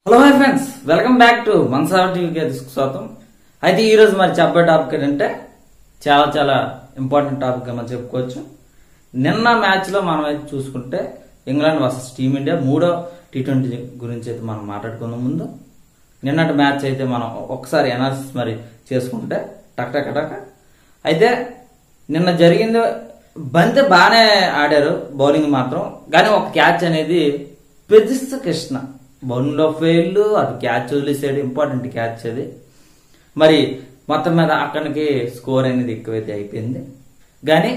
hello my friends welcome back to Mansar టీవీకి స్వాగతం అయితే ఈ రోజు మరి చెప్పే టాపిక్ ఏంటంటే చాలా చాలా ఇంపార్టెంట్ టాపిక్ మనం చెప్పుకోవచ్చు నిన్న మ్యాచ్ లో మనం అయితే చూసుకుంటే ఇంగ్లాండ్ వర్సెస్ టీమిండియా మూడో టీ ట్వంటీ గురించి అయితే మనం మాట్లాడుకుందాం ముందు నిన్నటి మ్యాచ్ అయితే మనం ఒకసారి ఎనాలిసిస్ మరి చేసుకుంటే టక్ టక్ టక్ అయితే నిన్న జరిగింది బంతి బాగానే ఆడారు బౌలింగ్ మాత్రం కానీ ఒక క్యాచ్ అనేది పెజిస్ కృష్ణ బౌలింగ్ లో ఫెయిల్ అటు క్యాచ్ వదిలేసాడు ఇంపార్టెంట్ క్యాచ్ అది మరి మొత్తం మీద అక్కడికి స్కోర్ అనేది ఎక్కువైతే అయిపోయింది కానీ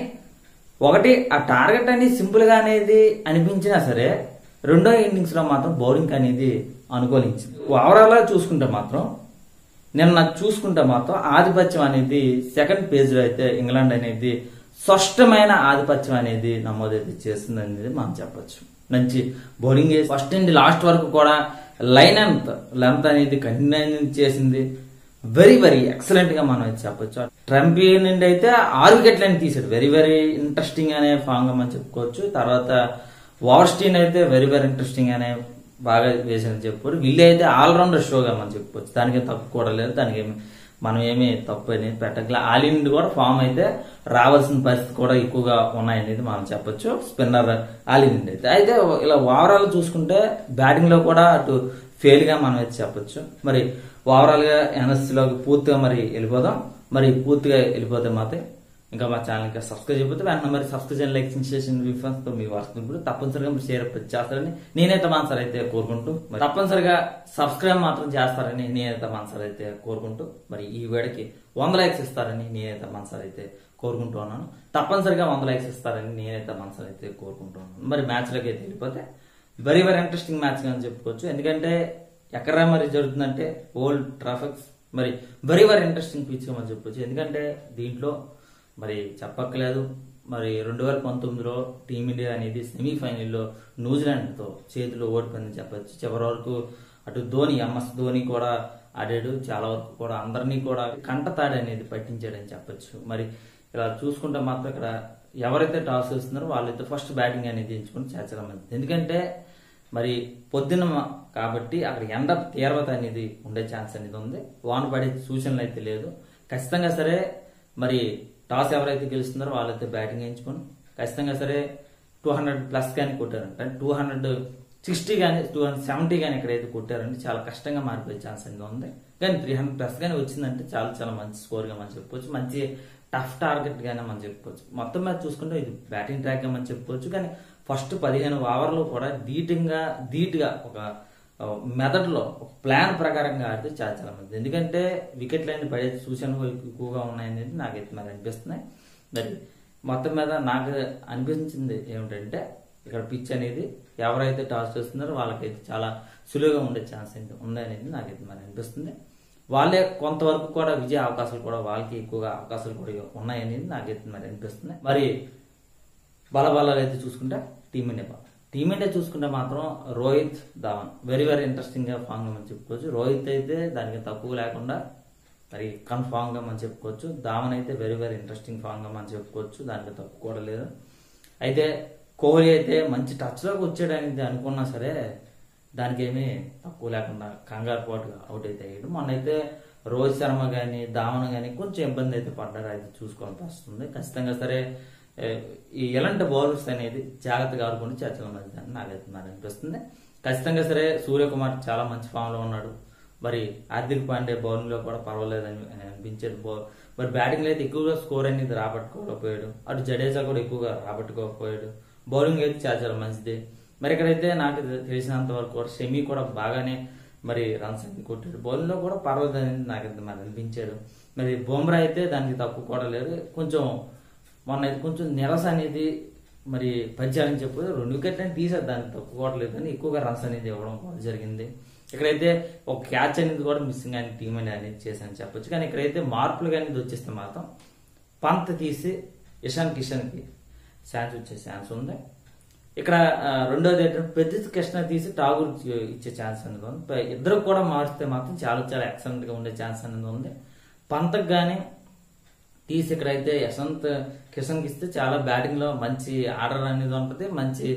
ఒకటి ఆ టార్గెట్ అనేది సింపుల్ గా అనేది అనిపించినా సరే రెండో ఇన్నింగ్స్ లో మాత్రం బౌలింగ్ అనేది అనుకూలించింది ఓవరాల్ గా చూసుకుంటే మాత్రం నిన్న చూసుకుంటే మాత్రం ఆధిపత్యం అనేది సెకండ్ పేజ్ లో అయితే ఇంగ్లాండ్ అనేది స్పష్టమైన ఆధిపత్యం అనేది నమోదైతే చేస్తుంది అనేది మనం చెప్పొచ్చు మంచి బౌలింగ్ చేసి ఫస్ట్ నుండి లాస్ట్ వరకు కూడా లైన్ అంత లెంత్ అనేది కంటిన్యూ చేసింది వెరీ వెరీ ఎక్సలెంట్ గా మనం అయితే చెప్పొచ్చు ట్రంప్ నుండి అయితే ఆరు వికెట్లని తీసాడు వెరీ వెరీ ఇంట్రెస్టింగ్ అనే ఫామ్ గా మనం చెప్పుకోవచ్చు తర్వాత వార్స్టీన్ అయితే వెరీ వెరీ ఇంట్రెస్టింగ్ అనే బాగా వేసారని చెప్పుకోరు వీళ్ళు అయితే ఆల్రౌండర్ షోగా మనం చెప్పుకోవచ్చు దానికి తప్పు కూడా లేదు దానికి ఏమి మనం ఏమి తప్పు అనేది పెట్టగల ఆలీ నుండి కూడా ఫామ్ అయితే రావాల్సిన పరిస్థితి కూడా ఎక్కువగా ఉన్నాయనేది మనం చెప్పొచ్చు స్పిన్నర్ ఆలీ నుండి అయితే అయితే ఇలా ఓవరాల్ చూసుకుంటే బ్యాటింగ్ లో కూడా అటు ఫెయిల్ గా మనం అయితే చెప్పొచ్చు మరి ఓవరాల్ గా ఎన్ఎస్సీ లోకి పూర్తిగా మరి వెళ్ళిపోదాం మరి పూర్తిగా వెళ్ళిపోతే మాత్రం ఇంకా మా ఛానల్ కి సబ్స్క్రైబ్ చేయకపోతే వెంటనే మరి సబ్స్క్రైబ్ చేయండి లైక్ చేసిన రిఫరెన్స్ తో మీకు వస్తున్నప్పుడు తప్పనిసరిగా మీరు షేర్ చేస్తారని నేనైతే మనసారి అయితే కోరుకుంటూ మరి తప్పనిసరిగా సబ్స్క్రైబ్ మాత్రం చేస్తారని నేనైతే మనసారి అయితే కోరుకుంటూ మరి ఈ వేడికి వంద లైక్స్ ఇస్తారని నేనైతే మనసారి అయితే కోరుకుంటూ ఉన్నాను తప్పనిసరిగా వంద లైక్స్ ఇస్తారని నేనైతే మనసారి అయితే కోరుకుంటూ ఉన్నాను మరి మ్యాచ్ లోకి అయితే వెళ్ళిపోతే వెరీ వెరీ ఇంట్రెస్టింగ్ మ్యాచ్ అని చెప్పుకోవచ్చు ఎందుకంటే ఎక్కడ మరి జరుగుతుందంటే ఓల్డ్ ట్రాఫిక్స్ మరి వెరీ వెరీ ఇంట్రెస్టింగ్ పిచ్ అని చెప్పొచ్చు ఎందుకంటే దీంట్లో మరి చెప్పక్కలేదు మరి రెండు వేల పంతొమ్మిదిలో టీమిండియా అనేది సెమీఫైనల్లో న్యూజిలాండ్తో చేతిలో ఓడిపోయిందని చెప్పొచ్చు చివరి వరకు అటు ధోని ఎంఎస్ ధోని కూడా ఆడాడు చాలా వరకు కూడా అందరినీ కూడా కంటతాడి అనేది పట్టించాడని చెప్పొచ్చు మరి ఇలా చూసుకుంటే మాత్రం ఇక్కడ ఎవరైతే టాస్ వేస్తున్నారో వాళ్ళైతే ఫస్ట్ బ్యాటింగ్ అనేది ఎంచుకుని చేర్చడం మంచిది ఎందుకంటే మరి పొద్దున కాబట్టి అక్కడ ఎండ తీవ్రత అనేది ఉండే ఛాన్స్ అనేది ఉంది వాన పడే సూచనలు అయితే లేదు ఖచ్చితంగా సరే మరి టాస్ ఎవరైతే గెలుస్తున్నారో వాళ్ళైతే బ్యాటింగ్ ఎంచుకొని ఖచ్చితంగా సరే టూ హండ్రెడ్ ప్లస్ కానీ కొట్టారంట టూ హండ్రెడ్ సిక్స్టీ కానీ టూ హండ్రెడ్ సెవెంటీ కానీ ఎక్కడైతే కొట్టారంటే చాలా కష్టంగా మారిపోయే ఛాన్స్ అనేది ఉంది కానీ త్రీ హండ్రెడ్ ప్లస్ కానీ వచ్చిందంటే చాలా చాలా మంచి స్కోర్ గా మనం చెప్పుకోవచ్చు మంచి టఫ్ టార్గెట్ గానే మనం చెప్పుకోవచ్చు మొత్తం మీద చూసుకుంటే ఇది బ్యాటింగ్ ట్రాక్ గా మనం చెప్పుకోవచ్చు కానీ ఫస్ట్ పదిహేను ఓవర్లు కూడా ధీటంగా ధీటుగా ఒక మెథడ్లో ఒక ప్లాన్ ప్రకారంగా ఆడితే చాలా చాలా మంది ఎందుకంటే వికెట్ లైన్ పడే సూచనలు ఎక్కువగా ఉన్నాయనేది నాకైతే మరి అనిపిస్తున్నాయి మరి మొత్తం మీద నాకు అనిపించింది ఏమిటంటే ఇక్కడ పిచ్ అనేది ఎవరైతే టాస్ చేస్తున్నారో వాళ్ళకైతే చాలా సులువుగా ఉండే ఛాన్స్ అయితే ఉందనేది నాకైతే మరి అనిపిస్తుంది వాళ్ళే కొంతవరకు కూడా విజయ అవకాశాలు కూడా వాళ్ళకి ఎక్కువగా అవకాశాలు కూడా ఉన్నాయనేది నాకైతే మరి అనిపిస్తుంది మరి బలబలాలు అయితే చూసుకుంటే టీమిండియా బలం టీమిండియా చూసుకుంటే మాత్రం Rohit Dhawan very very interesting గా ఫామ్ గా మనం చెప్పుకోవచ్చు రోహిత్ అయితే దానికి తక్కువ లేకుండా మరి కన్ఫామ్ గా మనం చెప్పుకోవచ్చు ధావన్ అయితే వెరీ వెరీ ఇంట్రెస్టింగ్ ఫామ్ గా మనం చెప్పుకోవచ్చు దానికి తక్కువ కూడా లేదు అయితే కోహ్లీ అయితే మంచి టచ్ లోకి వచ్చాడని అనుకున్నా సరే దానికి ఏమీ తక్కువ లేకుండా కంగారు పాటుగా అవుట్ అయితే అయ్యాడు మొన్నైతే రోహిత్ శర్మ గాని ధావన్ గాని కొంచెం ఇబ్బంది అయితే పడ్డారు అయితే చూసుకోవాల్సి వస్తుంది ఖచ్చితంగా సరే ఈ ఎలాంటి బౌలర్స్ అనేది జాగ్రత్తగా ఆడుకుని చర్చల మధ్య నాకైతే మరి అనిపిస్తుంది ఖచ్చితంగా సరే సూర్యకుమార్ చాలా మంచి ఫామ్ లో ఉన్నాడు మరి హార్దిక్ పాండే బౌలింగ్ లో కూడా పర్వాలేదని అనిపించేది మరి బ్యాటింగ్ లో అయితే ఎక్కువగా స్కోర్ అనేది రాబట్టుకోకపోయాడు అటు జడేజా కూడా ఎక్కువగా రాబట్టుకోకపోయాడు బౌలింగ్ అయితే చాలా చాలా మంచిది మరి ఇక్కడైతే నాకు తెలిసినంత వరకు కూడా షమి కూడా బాగానే మరి రన్స్ అనేది కొట్టాడు బౌలింగ్ లో కూడా పర్వాలేదని నాకైతే మరి అనిపించాడు మరి బుమ్రా అయితే దానికి తక్కువ కూడా లేదు కొంచెం మొన్న అయితే కొంచెం నిరస అనేది మరి పరిచయాలని చెప్పి రెండు వికెట్లు అని తీసారు దానికి తక్కువ కూడా లేదు కానీ ఎక్కువగా రన్స్ అనేది ఇవ్వడం కూడా జరిగింది ఇక్కడైతే ఒక క్యాచ్ అనేది కూడా మిస్సింగ్ అని టీం అనేది చేశాను చెప్పొచ్చు కానీ ఇక్కడైతే మార్పులు అనేది వచ్చేస్తే మాత్రం పంత్ తీసి ఇషాన్ కిషన్ కి ఛాన్స్ వచ్చే ఛాన్స్ ఉంది ఇక్కడ రెండోది ఏంటంటే పెద్ద కృష్ణ తీసి ఠాగూర్ ఇచ్చే ఛాన్స్ అనేది ఉంది ఇద్దరు కూడా మారిస్తే మాత్రం చాలా చాలా ఎక్సలెంట్ గా ఉండే ఛాన్స్ అనేది ఉంది పంతకు కానీ తీసి ఇక్కడైతే యశవంత్ కిషన్కి ఇస్తే చాలా బ్యాటింగ్ లో మంచి ఆర్డర్ అనేది ఉంటుంది మంచి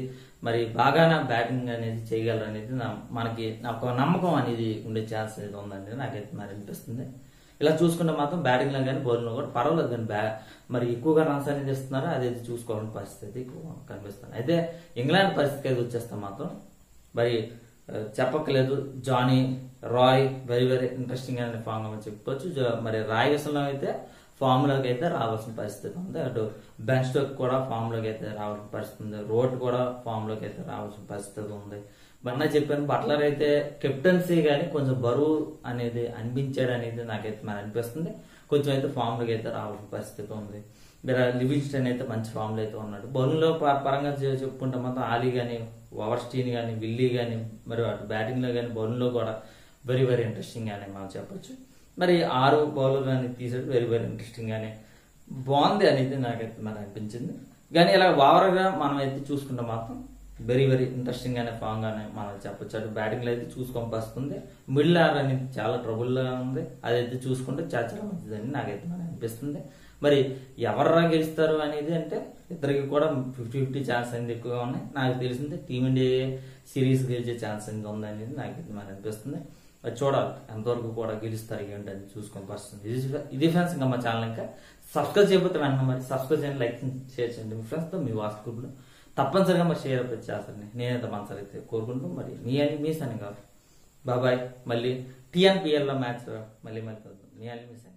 మరి బాగానే బ్యాటింగ్ అనేది చేయగలరు అనేది నా- మనకి నాకు ఒక నమ్మకం అనేది ఉండే ఛాన్స్ అనేది ఉందండి నాకైతే మరి అనిపిస్తుంది ఇలా చూసుకుంటే మాత్రం బ్యాటింగ్ లో కానీ బౌలింగ్ లో కూడా పర్వాలేదు కానీ బ్యా మరి ఎక్కువగా రన్స్ అనేది ఇస్తున్నారు అది చూసుకోవాలని పరిస్థితి ఎక్కువ కనిపిస్తుంది అయితే ఇంగ్లాండ్ పరిస్థితికి అయితే వచ్చేస్తే మాత్రం మరి ఆ, చెప్పక్కలేదు Jonny Roy very very interesting అనే ఫామ్ అని చెప్పుకోవచ్చు జా- మరి రాయ్ విషయంలో అయితే ఫామ్ లోకి అయితే రావాల్సిన పరిస్థితి ఉంది అటు బెన్ స్టోక్ కూడా ఫామ్ లోకి అయితే రావాల్సిన పరిస్థితి ఉంది రోడ్ కూడా ఫామ్ లోకి అయితే రావాల్సిన పరిస్థితి ఉంది మొన్న చెప్పాను బట్లర్ అయితే కెప్టెన్సీ గానీ కొంచెం బరువు అనేది అనిపించాడు అనేది నాకైతే మరి అనిపిస్తుంది కొంచెం అయితే ఫామ్ లోకి అయితే రావాల్సిన పరిస్థితి ఉంది మీరు లివింగ్స్టన్ అయితే మంచి ఫామ్ లో అయితే ఉన్నాడు బౌలింగ్ లో ప- పరంగా చె- చెప్పుకుంటే మాత్రం ఆలీ గానీ ఓవర్స్టీన్ గానీ విల్లీ గానీ మరి అటు బ్యాటింగ్ లో గానీ బౌలింగ్ లో కూడా వెరీ వెరీ ఇంట్రెస్టింగ్ గానే మనం చెప్పొచ్చు మరి ఆరు బౌలర్ అని తీసాడు వెరీ వెరీ ఇంట్రెస్టింగ్ గానే బాగుంది అనేది నాకైతే మరి అనిపించింది కానీ ఇలా ఓవర్ గా మనం అయితే చూసుకుంటే మాత్రం వెరీ వెరీ ఇంట్రెస్టింగ్ గానే ఫామ్ గానే మనం చెప్పొచ్చు అటు బ్యాటింగ్ లో అయితే చూసుకొని వస్తుంది మిడిల్ ఆర్ అనేది చాలా ట్రబుల్ గా ఉంది అదైతే చూసుకుంటే చాలా చాలా మంచిదని నాకైతే మరి అనిపిస్తుంది మరి ఎవర్రా గెలుస్తారు అనేది అంటే ఇద్దరికి కూడా ఫిఫ్టీ ఫిఫ్టీ ఛాన్స్ అనేది ఎక్కువగా ఉన్నాయి నాకు తెలిసింది టీమిండియా సిరీస్ గెలిచే ఛాన్స్ అనేది ఉంది అనేది నాకైతే మరి అనిపిస్తుంది అది చూడాలి ఎంతవరకు కూడా గెలుస్తారు ఏంటి అని చూసుకొని వస్తుంది ఇది ఇది ఫ్రెండ్స్ ఇంకా మా ఛానల్ ఇంకా సబ్స్క్రైబ్ చేయకపోతే వెంటనే మరి సబ్స్క్రైబ్ చేయండి లైక్ షేర్ చేయండి మీ ఫ్రెండ్స్తో మీ వాట్స్ గ్రూప్లో తప్పనిసరిగా మరి షేర్ అయితే చేస్తాను నేనైతే మనసారి అయితే కోరుకుంటూ మరి మీ అని మీ సని కాదు బాబాయ్ మళ్ళీ టీఎన్పిఎల్ లో మ్యాచ్ మళ్ళీ మళ్ళీ కలుద్దాం మీ అని మీ సని